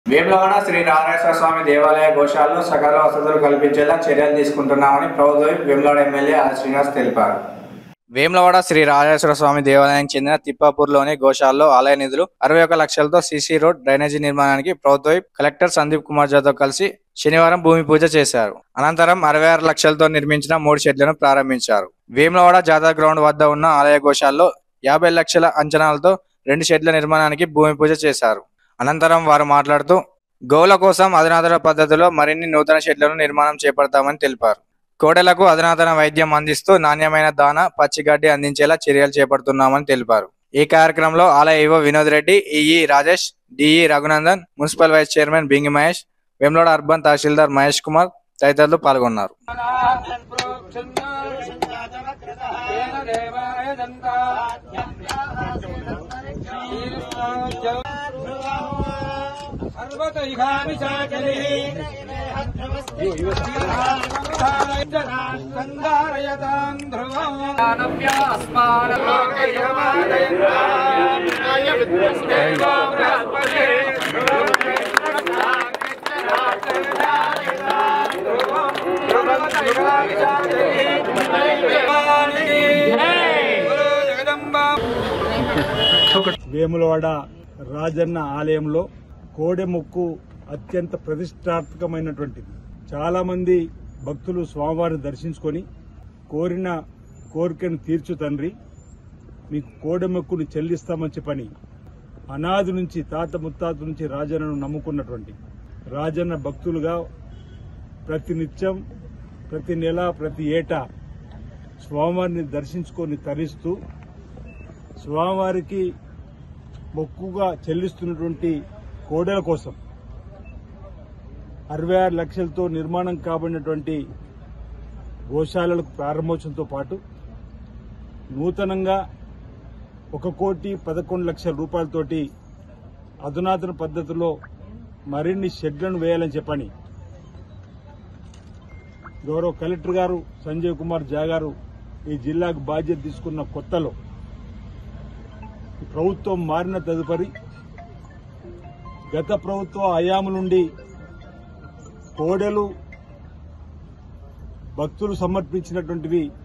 వేములవాడ శ్రీ నారాయణ స్వామి దేవాలయ గోశాలలో సకల వసతులు కల్పించేలా చర్యలు తీసుకుంటున్నామని ప్రభుత్వం వేములవాడ ఎమ్మెల్యే ఆర్ శ్రీనివాస్ తెలిపారు వేములవాడ శ్రీ రాజేశ్వర స్వామి దేవాలయానికి చెందిన తిప్పాపూర్లోని గోశాలలో ఆలయ నిధులు అరవై ఒక లక్షలతో సీసీ రోడ్ డ్రైనేజీ నిర్మాణానికి ప్రభుత్వ కలెక్టర్ సందీప్ కుమార్ జాతో కలిసి శనివారం భూమి పూజ చేశారు అనంతరం అరవై ఆరు లక్షలతో నిర్మించిన మూడు షెడ్లను ప్రారంభించారు వేములవాడ జాతర గ్రౌండ్ వద్ద ఉన్న ఆలయ గోశాలలో యాభై లక్షల అంచనాలతో రెండు షెడ్ల నిర్మాణానికి భూమి పూజ చేశారు అనంతరం వారు మాట్లాడుతూ గోవుల కోసం అధునాతన పద్ధతిలో మరిన్ని నూతన షెడ్లను నిర్మాణం చేపడతామని తెలిపారు కోడెలకు అధునాతన వైద్యం అందిస్తూ నాణ్యమైన దాన పచ్చిగడ్డి అందించేలా చర్యలు చేపడుతున్నామని తెలిపారు ఈ కార్యక్రమంలో ఆలయ EO Vinod Reddy EE Rajesh DE Raghunandan municipal vice chairman Bingi Mahesh Vemulawada urban tahsildar Mahesh Kumar తదితరులు పాల్గొన్నారు సర్వతైహాని చాకలి సంధారయతాం ధ్రువం జగదంబా వేములవాడ రాజన్న ఆలయంలో కోడెముక్కు అత్యంత ప్రతిష్టాత్మకమైనటువంటిది చాలా మంది భక్తులు స్వామివారిని దర్శించుకొని కోరిన కోరికను తీర్చు తండ్రి మీకు కోడెముక్కుని చెల్లిస్తామని చెప్పని అనాది నుంచి తాత ముత్తాత నుంచి రాజన్నను నమ్ముకున్నటువంటి రాజన్న భక్తులుగా ప్రతినిత్యం ప్రతి నెల ప్రతి ఏటా స్వామివారిని దర్శించుకొని తరిస్తూ స్వామివారికి మొక్కుగా చెల్లిస్తున్నటువంటి కోడెల కోసం అరవై ఆరు లక్షలతో నిర్మాణం కాబడినటువంటి గోశాలలకు ప్రారంభోత్సవంతో పాటు నూతనంగా ఒక కోటి పదకొండు లక్షల రూపాయలతోటి అధునాతన పద్ధతిలో మరిన్ని షెడ్లను వేయాలని చెప్పని గౌరవ కలెక్టర్ గారు సంజయ్ కుమార్ జా గారు ఈ జిల్లాకు బాధ్యత తీసుకున్న కొత్తలో ఈ ప్రభుత్వం మారిన తదుపరి గత ప్రభుత్వ హయాము నుండి కోడెలు భక్తులు సమర్పించినటువంటివి